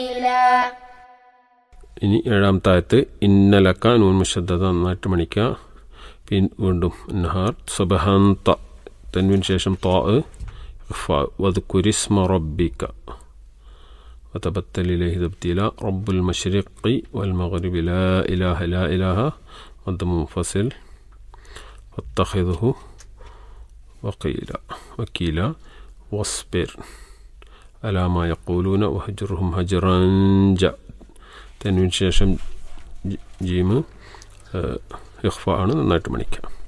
ഇനി ഏഴാമത്തെ ആയത്ത് ഇന്നലക്ക നൂൻ മുഷദ്ദത നന്നായിട്ട് മണിക്കുക പിൻ വീണ്ടും നഹാർ സുബഹാന്ത തൻവിന് ശേഷം താ വദ്കുരിസ്മ റബ്ബിക്ക وتبتل إليه تبتيلا رب المشرق والمغرب لا إله لا إله مد منفصل واتخذه وقيلا وكيلا واصبر على ما يقولون وهجرهم هجرا جاء تنوين ശേഷം ജീമ് ഇഖ്ഫ ആണ് നന്നായിട്ട് മണിക്കാം